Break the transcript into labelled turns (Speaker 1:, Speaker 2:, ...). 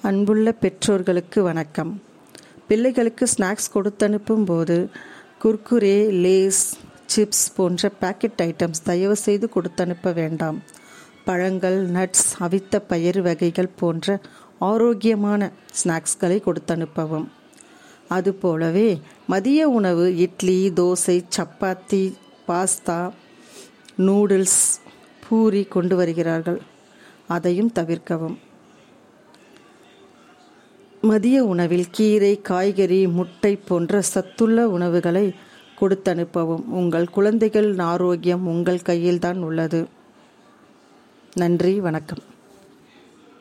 Speaker 1: அன்புள்ள பெற்றோர்களுக்கு வணக்கம் பிள்ளைகளுக்கு ஸ்நாக்ஸ் கொடுத்தனுப்பும் போது குர்குரே லேஸ் சிப்ஸ் போன்ற பேக்கெட் ஐட்டம்ஸ் தயவு செய்து கொடுத்தனுப்ப வேண்டாம் பழங்கள் நட்ஸ் அவித்த பயிறு வகைகள் போன்ற ஆரோக்கியமான ஸ்நாக்ஸ்களை கொடுத்தனுப்பவும் அதுபோலவே மதிய உணவு இட்லி தோசை சப்பாத்தி பாஸ்தா நூடுல்ஸ் பூரி கொண்டு வருகிறார்கள் அதையும் தவிர்க்கவும் மதிய உணவில் கீரை காய்கறி முட்டை போன்ற சத்துள்ள உணவுகளை கொடுத்தனுப்பவும் உங்கள் குழந்தைகள் ஆரோக்கியம் உங்கள் கையில்தான் உள்ளது நன்றி வணக்கம்